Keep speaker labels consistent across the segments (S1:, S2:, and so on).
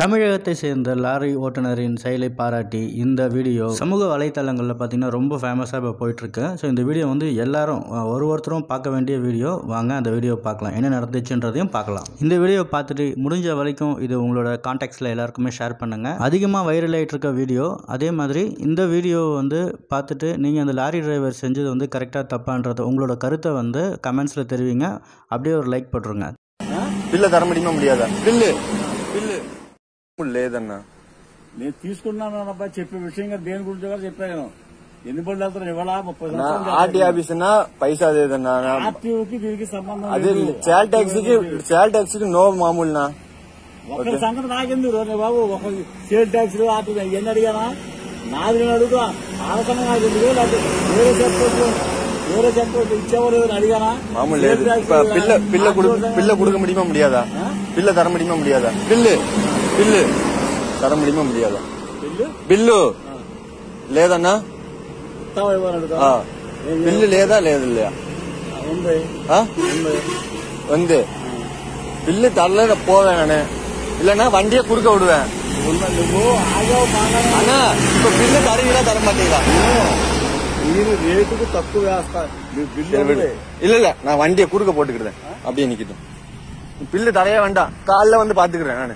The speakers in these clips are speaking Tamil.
S1: தமிழகத்தை சேர்ந்த லாரி ஓட்டுநரின் செயலை பாராட்டி இந்த வீடியோ சமூக வலைத்தளங்களில் பார்த்தீங்கன்னா ரொம்ப ஃபேமஸாக இப்போ போயிட்டுருக்கு ஸோ இந்த வீடியோ வந்து எல்லாரும் அஹ், ஒரு ஒருத்தரும் பார்க்க வேண்டிய வீடியோ வாங்க அந்த வீடியோ பார்க்கலாம் என்ன நடந்துச்சுன்றதையும் பார்க்கலாம் இந்த வீடியோ பார்த்துட்டு முடிஞ்ச வரைக்கும் இது உங்களோட கான்டாக்ட்ஸில் எல்லாருக்குமே ஷேர் பண்ணுங்கள் அதிகமாக வைரல் ஆகிட்டு இருக்க வீடியோ அதே மாதிரி இந்த வீடியோ வந்து பார்த்துட்டு நீங்கள் அந்த லாரி டிரைவர் செஞ்சது வந்து கரெக்டாக தப்பான்றது உங்களோட கருத்தை வந்து கமெண்ட்ஸில் தெரிவிங்க அப்படியே ஒரு லைக் போட்டுருங்க
S2: బిల్లు ధర మిడిమా முடியாதா బిల్లు బిల్లు లేదన్నా
S3: నేను తీసుకున్నాను అన్నబ్బా చెప్పే విషయంగా దేని గురించి కూడా చెప్పాను ఎన్ని బళ్ళు వెళ్తారు ఇవాళ ముప్పై
S2: నా
S3: సంవత్సరాలు
S2: ఆర్టీ ఆఫీస్ అన్నా పైసా లేదన్నా నా-
S3: ఆర్టీఓకి దీనికి సంబంధం
S2: అదే
S3: లేదు.
S2: చాల్ ట్యాక్సీకి చాల్ ట్యాక్సీకి నో మామూలునా
S3: ఒకరి సంగతి నాకెందుకు రే బాబు ఒక స్టేట్ ట్యాక్స్ ఆర్టీ ఎన్ని అడిగానా నాది నేను అడుగుతా ఆలోచన నాకు ఎందుకు లేకపోతే వేరే చెప్పొచ్చు వేరే చెప్పొచ్చు ఇచ్చేవారు ఎవరు అడిగానా
S2: మామూలు
S3: స్టేట్
S2: లేదు
S3: ట్యాక్స్
S2: இப்ப பில்ல பில்ல
S3: ఆర్టీఓ
S2: குடு
S3: సంగతి
S2: பில்ல கொடுக்க முடியுமா முடியாதா பில்ல தர முடியுமா முடியாதா பில்லு பில்லு தர முடியுமா முடியாதா
S3: బిల్లు
S2: బిల్లు లేదన్నా
S3: ఇస్తావా ఇవ్వని అడుగుతా
S2: ఆ. బిల్లు లేదా లేదు இல்லையா
S3: ఉంది
S2: ஆ?
S3: ఉంది
S2: வந்து பில்லு தரல போவேன் நானு இல்லன்னா வண்டியை குடுக்க விடுவேன்
S3: ఉంది. నువ్వు ఆగావు బాగానే
S2: அண்ணா இப்ப பில்லு தருவீங்களா தர மாட்டீங்களா
S3: మీరు రేటుకు తక్కువ వేస్తా మీ బిల్లు
S2: சரி, விடு.
S3: ఉంది.
S2: இல்ல இல்ல நான் வண்டியை குறுக்க போட்டுக்கிறேன் அப்படியே நிக்கட்டும் பில்லு தரையே வேண்டாம் காலைல வந்து பாத்துக்கிறேன் நானு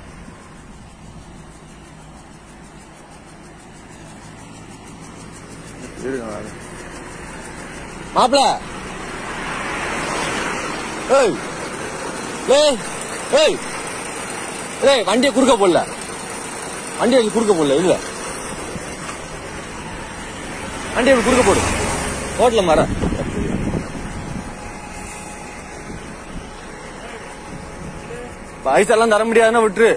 S2: இருங்க, வாங்க. மாப்பிள ஏய் ஏய் ஏய் ஏய் வண்டியை குறுக்க போடல வண்டியை குறுக்க போடல இல்ல வண்டியை குறுக்க போடு ரோட்ல மர பைசா எல்லாம் தர முடியாதுன்னா விட்டுரு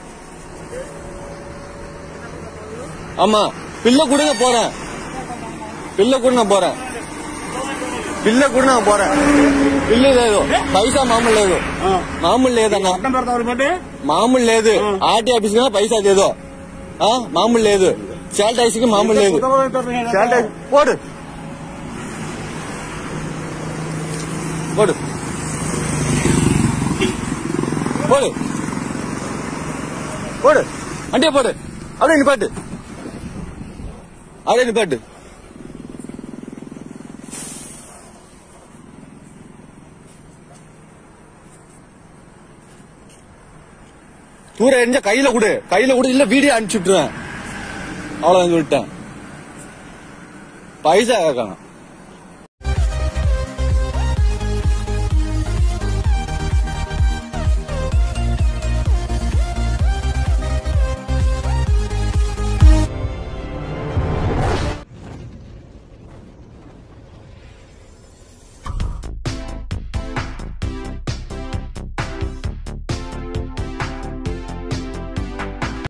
S2: ஆமா பில்ல கொடுங்க போறேன் பில்ல கூட நான் போறேன் బిల్ల కూడా నాకు పోరా బిల్లు లేదు పైసా మామూలు లేదు
S3: ఆ.
S2: మామూలు లేదన్నా
S3: అడ్డం పెడతావు బట్టి
S2: మామూలు లేదు ఆర్టీ ఆఫీస్ గా పైసా లేదో ఆ, మామూలు లేదు చాల్ ట్యాక్సీ కి మామూలు లేదు చాల్ ట్యాక్సీ పోడు పోడు పోడు పోడు అంటే పోడు அப்படியே நிப்பாட்டு அப்படியே நிப்பாட்டு தூர எரிஞ்ச கையில கொடு கையில கொடு இல்ல வீடியோ அனுப்பிச்சு விட்டுருவேன் அவ்வளவுதான் சொல்லிட்டேன் பைசா கேட்கணும்